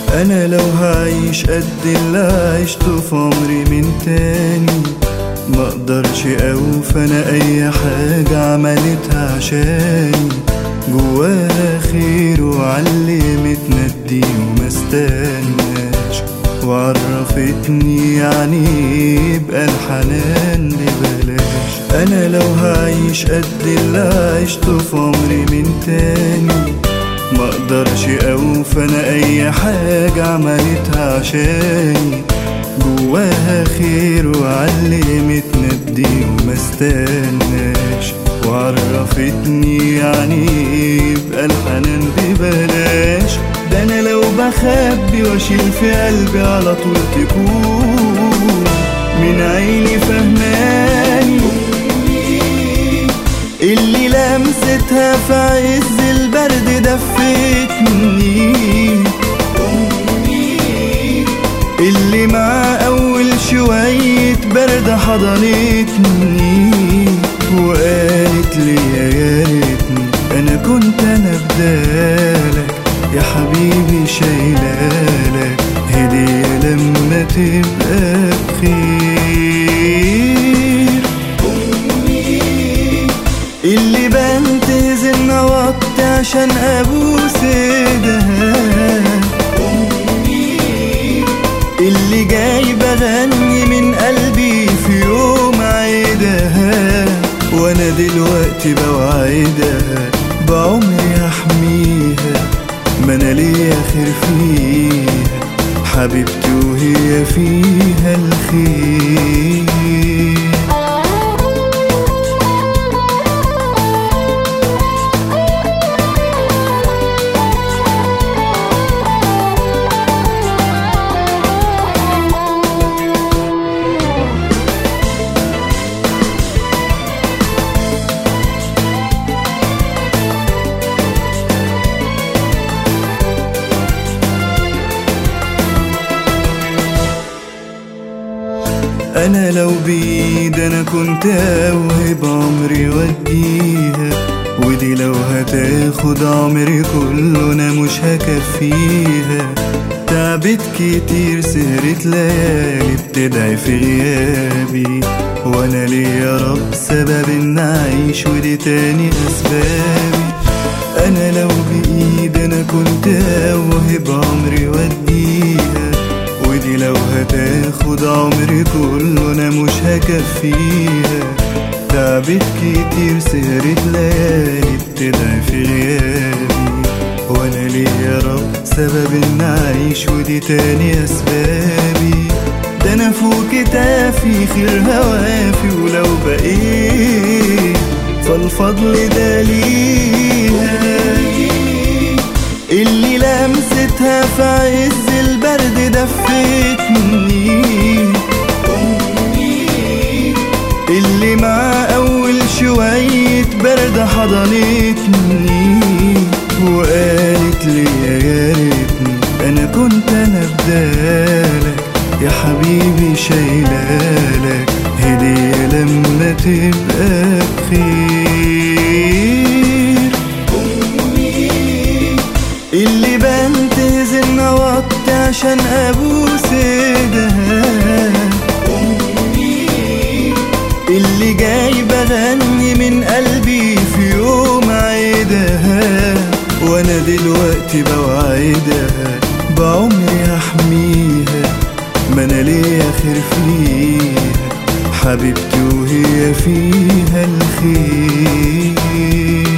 انا لو هعيش قد اللي عشته في عمري من تاني ما اقدرش اوفى انا اي حاجة عملتها عشاني جواها خير وعلمتنا ادي وما استناش وعرفتني يعني يبقى الحنان ببلاش انا لو هعيش قد اللي عشته في عمري من تاني ما اقدرش اوفى انا اي حاجة عملتها عشاني جواها خير وعلمتنا ادي وما استناش وعرفتني يعني يبقى الحنان ببلاش ده انا لو بخبي واشيل في قلبي على طول تكون من عيني فهماني اللي لمستها في عز البرد دفتني اللي مع أول شوية برد حضنتني وقالت لي يا ريتني أنا كنت أنا بدالك يا حبيبي شايلالك هدية لما تبقى بخير اللي بنتهزن وقت عشان ابوس ايدها اللي جاي بغني من قلبي في يوم عيدها وانا دلوقتي بوعدها بعمري هحميها ما انا ليا خير فيها حبيبتي وهي فيها الخير انا لو بايد انا كنت اوهب عمري واديها ودي لو هتاخد عمري كله انا مش هكفيها تعبت كتير سهرت ليالي بتدعي في غيابي وانا ليه يا رب سبب ان اعيش ودي تاني اسبابي انا لو بايد انا كنت اوهب عمري واديها ودي لو هتاخد عمري كله انا مش هكفيها تعبت كتير سهرت ليالي بتدعي في غيابي وانا ليه يا رب سبب ان اعيش ودي تاني اسبابي ده انا فوق كتافي خير هوافي ولو بقيت فالفضل ده ليها اللي لمستها في عز البرد دفتني اللي مع أول شوية برد حضنتني وقالت لي يا ريتني أنا كنت أنا بدالك يا حبيبي شايلالك هدية لما تبقى بخير اللي بنتهزن وقت عشان ابوس ايدها اللي جاي بغني من قلبي في يوم عيدها وانا دلوقتي بوعدها بعمري هحميها ما انا ليا خير فيها حبيبتي وهي فيها الخير